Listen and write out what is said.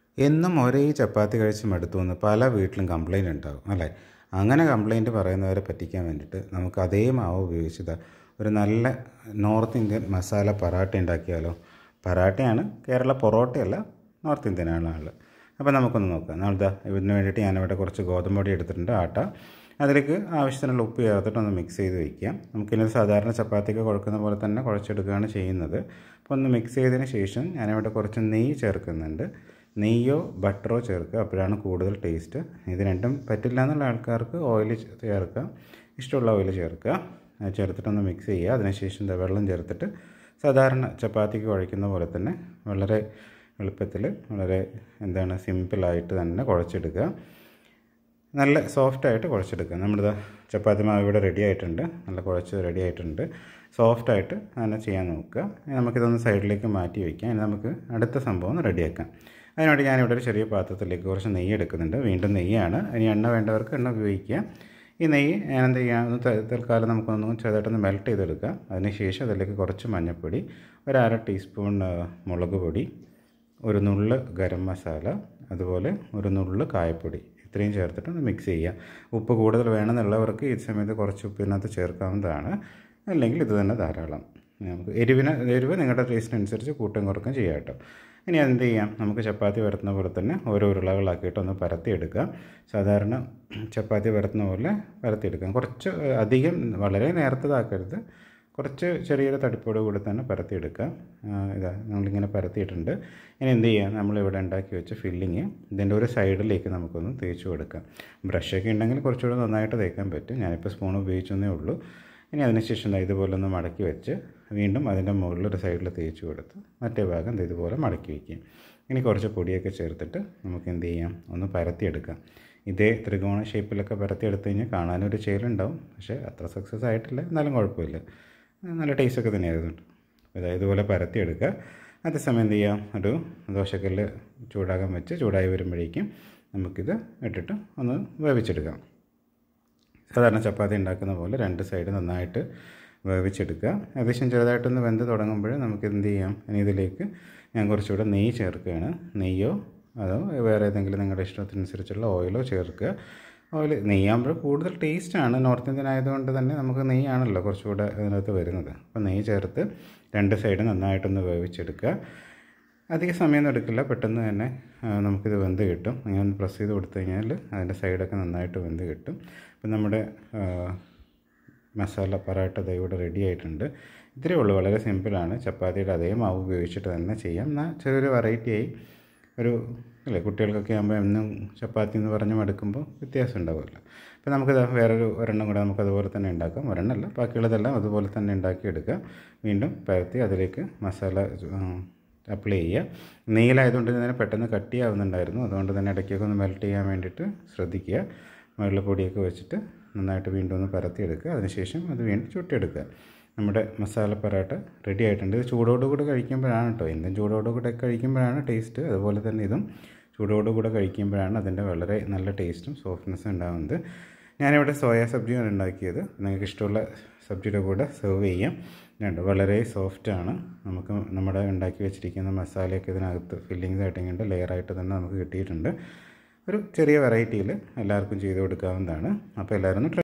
എന്നും ഒരേ ചപ്പാത്തി കഴിച്ച് മടുത്തു എന്ന് പല വീട്ടിലും കംപ്ലൈൻറ്റ് ഉണ്ടാകും അല്ലേ അങ്ങനെ കംപ്ലൈൻറ്റ് പറയുന്നവരെ പറ്റിക്കാൻ വേണ്ടിയിട്ട് നമുക്ക് അതേ മാവ് ഉപയോഗിച്ചത് ഒരു നല്ല നോർത്ത് ഇന്ത്യൻ മസാല പറാട്ട ഉണ്ടാക്കിയാലോ പറാട്ടയാണ് കേരള പൊറോട്ടയല്ല നോർത്ത് ഇന്ത്യനാണ് ആൾ അപ്പോൾ നമുക്കൊന്ന് നോക്കാം നമ്മളിതാ ഇതിന് വേണ്ടിയിട്ട് ഞാനിവിടെ കുറച്ച് ഗോതമ്പ് പൊടി എടുത്തിട്ടുണ്ട് ആട്ട അതിലേക്ക് ആവശ്യത്തിനുള്ള ഉപ്പ് ചേർത്തിട്ട് ഒന്ന് മിക്സ് ചെയ്ത് വയ്ക്കാം നമുക്കിനി സാധാരണ ചപ്പാത്തിക്ക് കുഴക്കുന്ന പോലെ തന്നെ കുഴച്ചെടുക്കുകയാണ് ചെയ്യുന്നത് അപ്പോൾ ഒന്ന് മിക്സ് ചെയ്തതിന് ശേഷം ഞാനിവിടെ കുറച്ച് നെയ്യ് ചേർക്കുന്നുണ്ട് നെയ്യോ ബട്ടറോ ചേർക്കുക അപ്പോഴാണ് കൂടുതൽ ടേസ്റ്റ് ഇത് രണ്ടും പറ്റില്ല എന്നുള്ള ആൾക്കാർക്ക് ഓയിൽ ചേർക്കാം ഇഷ്ടമുള്ള ഓയിൽ ചേർക്കുക അത് ചേർത്തിട്ടൊന്ന് മിക്സ് ചെയ്യുക അതിനുശേഷം ദാ വെള്ളം ചേർത്തിട്ട് സാധാരണ ചപ്പാത്തിക്ക് കുഴയ്ക്കുന്ന പോലെ തന്നെ വളരെ എളുപ്പത്തിൽ വളരെ എന്താണ് സിമ്പിളായിട്ട് തന്നെ കുഴച്ചെടുക്കുക നല്ല സോഫ്റ്റായിട്ട് കുഴച്ചെടുക്കുക നമ്മുടെ ചപ്പാത്തി മാവ് ഇവിടെ റെഡി ആയിട്ടുണ്ട് നല്ല കുഴച്ച് റെഡി ആയിട്ടുണ്ട് സോഫ്റ്റായിട്ട് അങ്ങനെ ചെയ്യാൻ നോക്കുക ഇനി നമുക്കിതൊന്ന് സൈഡിലേക്ക് മാറ്റി വയ്ക്കാം ഇനി നമുക്ക് അടുത്ത സംഭവം ഒന്ന് റെഡിയാക്കാം അതിനുവേണ്ടി ഞാനിവിടെ ഒരു ചെറിയ പാത്രത്തിലേക്ക് കുറച്ച് നെയ്യ് എടുക്കുന്നുണ്ട് വീണ്ടും നെയ്യാണ് ഇനി എണ്ണ വേണ്ടവർക്ക് എണ്ണ ഉപയോഗിക്കുക ഈ നെയ്യ് ഞാൻ എന്ത് ചെയ്യാം ഒന്ന് ത- തൽക്കാലം നമുക്കൊന്ന് ചെറുതായിട്ടൊന്ന് മെൽറ്റ് ചെയ്തെടുക്കാം അതിനുശേഷം അതിലേക്ക് കുറച്ച് മഞ്ഞൾപ്പൊടി ഒരു അര ടീസ്പൂൺ ആ, മുളക് പൊടി ഒരു നുള്ള് ഗരം മസാല അതുപോലെ ഒരു നുള്ള് കായപ്പൊടി ഇത്രയും ചേർത്തിട്ട് ഒന്ന് മിക്സ് ചെയ്യുക ഉപ്പ് കൂടുതൽ വേണമെന്നുള്ളവർക്ക് ഈ സമയത്ത് കുറച്ച് ഉപ്പ് ഇതിനകത്ത് ചേർക്കാവുന്നതാണ് അല്ലെങ്കിൽ ഇത് തന്നെ ധാരാളം നമുക്ക് എരിവിന് എരിവ് നിങ്ങളുടെ ടേസ്റ്റിനനുസരിച്ച് കൂട്ടും കുറക്കും ചെയ്യാം കേട്ടോ ഇനി എന്ത് ചെയ്യാം നമുക്ക് ചപ്പാത്തി പരത്തുന്ന പോലെ തന്നെ ഓരോ ഉരുളകളാക്കിയിട്ട് ഒന്ന് പരത്തിയെടുക്കാം സാധാരണ ചപ്പാത്തി പരത്തുന്ന പോലെ പരത്തിയെടുക്കാം കുറച്ച് അധികം വളരെ നേരത്തതാക്കരുത് കുറച്ച് ചെറിയൊരു തടിപ്പോട് കൂടി തന്നെ പരത്തിയെടുക്കുക ആ, ഇതാ നമ്മളിങ്ങനെ പരത്തിയിട്ടുണ്ട് ഇനി എന്ത് ചെയ്യുക നമ്മളിവിടെ ഉണ്ടാക്കി വെച്ച ഫില്ലിങ് ഇതിൻ്റെ ഒരു സൈഡിലേക്ക് നമുക്കൊന്ന് തേച്ച് കൊടുക്കാം ബ്രഷൊക്കെ ഉണ്ടെങ്കിൽ കുറച്ചുകൂടി നന്നായിട്ട് തേക്കാൻ പറ്റും ഞാനിപ്പോൾ സ്പൂൺ ഉപയോഗിച്ചെന്നേ ഉള്ളൂ ഇനി അതിനുശേഷം ദാ ഇതുപോലെ ഒന്ന് മടക്കി വെച്ച് വീണ്ടും അതിൻ്റെ മുകളിൽ ഒരു സൈഡിൽ തേച്ച് കൊടുത്ത് മറ്റേ ഭാഗം ദാ ഇതുപോലെ മടക്കി വയ്ക്കും ഇനി കുറച്ച് പൊടിയൊക്കെ ചേർത്തിട്ട് നമുക്ക് എന്ത് ചെയ്യാം ഒന്ന് പരത്തിയെടുക്കാം ഇതേ ത്രികോണ ഷേപ്പിലൊക്കെ പരത്തിയെടുത്ത് കഴിഞ്ഞാൽ കാണാനൊരു ചേലുണ്ടാവും പക്ഷേ അത്ര സക്സസ് ആയിട്ടില്ല എന്നാലും കുഴപ്പമില്ല നല്ല ടേസ്റ്റൊക്കെ തന്നെയായിരുന്നു അതായത് ഇതുപോലെ പരത്തിയെടുക്കുക അതേസമയം എന്ത് ചെയ്യാം ഒരു ദോശക്കല്ല് ചൂടാകാൻ വെച്ച് ചൂടായി വരുമ്പോഴേക്കും നമുക്കിത് ഇട്ടിട്ട് ഒന്ന് വേവിച്ചെടുക്കാം സാധാരണ ചപ്പാത്തി ഉണ്ടാക്കുന്ന പോലെ രണ്ട് സൈഡ് നന്നായിട്ട് വേവിച്ചെടുക്കുക ഏകദേശം ചെറുതായിട്ടൊന്ന് വെന്ത് തുടങ്ങുമ്പോൾ നമുക്ക് എന്ത് ചെയ്യാം ഇനി ഇതിലേക്ക് ഞാൻ കുറച്ചുകൂടെ നെയ്യ് ചേർക്കുകയാണ് നെയ്യോ അതോ വേറെ ഏതെങ്കിലും നിങ്ങളുടെ ഇഷ്ടത്തിനനുസരിച്ചുള്ള ഓയിലോ ചേർക്കുക ഓയിൽ നെയ്യാകുമ്പോൾ കൂടുതൽ ടേസ്റ്റാണ് നോർത്ത് ഇന്ത്യൻ ആയതുകൊണ്ട് തന്നെ നമുക്ക് നെയ്യാണല്ലോ കുറച്ചുകൂടെ അതിനകത്ത് വരുന്നത് അപ്പോൾ നെയ്യ് ചേർത്ത് രണ്ട് സൈഡ് നന്നായിട്ടൊന്ന് വേവിച്ചെടുക്കുക അധിക സമയമൊന്നും എടുക്കില്ല പെട്ടെന്ന് തന്നെ ആ, നമുക്കിത് വെന്ത് കിട്ടും അങ്ങനെ ഒന്ന് പ്രസ് ചെയ്ത് കൊടുത്തു കഴിഞ്ഞാൽ അതിൻ്റെ സൈഡൊക്കെ നന്നായിട്ട് വെന്ത് കിട്ടും അപ്പം നമ്മുടെ ആ, മസാല പറാട്ട ദേ ഇവിടെ റെഡി ആയിട്ടുണ്ട് ഇത്രയേ ഉള്ളൂ വളരെ സിമ്പിളാണ് ചപ്പാത്തിയുടെ അതേ മാവ് ഉപയോഗിച്ചിട്ട് തന്നെ ചെയ്യാം എന്നാൽ ചെറിയൊരു വെറൈറ്റി ആയി ഒരു അല്ലേ കുട്ടികൾക്കൊക്കെ ആകുമ്പോൾ എന്നും ചപ്പാത്തി എന്ന് പറഞ്ഞ് മടുക്കുമ്പോൾ വ്യത്യാസം ഉണ്ടാവുമല്ലോ അപ്പോൾ നമുക്കിത് വേറൊരു ഒരെണ്ണം കൂടെ നമുക്ക് അതുപോലെ തന്നെ ഉണ്ടാക്കാം ഒരെണ്ണമല്ല ബാക്കിയുള്ളതെല്ലാം അതുപോലെ തന്നെ ഉണ്ടാക്കിയെടുക്കുക വീണ്ടും പരത്തി അതിലേക്ക് മസാല അപ്ലൈ ചെയ്യുക നെയ്യിലായതുകൊണ്ട് തന്നെ പെട്ടെന്ന് കട്ടിയാവുന്നുണ്ടായിരുന്നു അതുകൊണ്ട് തന്നെ ഇടയ്ക്കൊക്കെ ഒന്ന് മെൽറ്റ് ചെയ്യാൻ വേണ്ടിയിട്ട് ശ്രദ്ധിക്കുക മുകളിൽ പൊടിയൊക്കെ വെച്ചിട്ട് നന്നായിട്ട് വീണ്ടും ഒന്ന് പരത്തിയെടുക്കുക അതിനുശേഷം അത് വീണ്ടും ചുട്ടിയെടുക്കുക നമ്മുടെ മസാല പറാട്ട റെഡി ആയിട്ടുണ്ട് ഇത് ചൂടോടുകൂടെ കഴിക്കുമ്പോഴാണ് കേട്ടോ എന്തും ചൂടോടുകൂടെ കഴിക്കുമ്പോഴാണ് ടേസ്റ്റ് അതുപോലെ തന്നെ ഇതും ചൂടോടുകൂടെ കഴിക്കുമ്പോഴാണ് അതിൻ്റെ വളരെ നല്ല ടേസ്റ്റും സോഫ്റ്റ്നെസ്സും ഉണ്ടാകുന്നത് ഞാനിവിടെ സോയ സബ്ജിയാണ് ഉണ്ടാക്കിയത് നിങ്ങൾക്ക് ഇഷ്ടമുള്ള സബ്ജിയുടെ കൂടെ സെർവ് ചെയ്യാം രണ്ട് വളരെ സോഫ്റ്റാണ് നമുക്ക് നമ്മുടെ ഉണ്ടാക്കി വെച്ചിരിക്കുന്ന മസാലയൊക്കെ ഇതിനകത്ത് ഫില്ലിങ്സ് ആയിട്ടുണ്ട് ലെയറായിട്ട് തന്നെ നമുക്ക് കിട്ടിയിട്ടുണ്ട് ഒരു ചെറിയ വെറൈറ്റിയിൽ എല്ലാവർക്കും ചെയ്ത് കൊടുക്കാവുന്നതാണ് അപ്പോൾ എല്ലാവരും ഒന്ന് try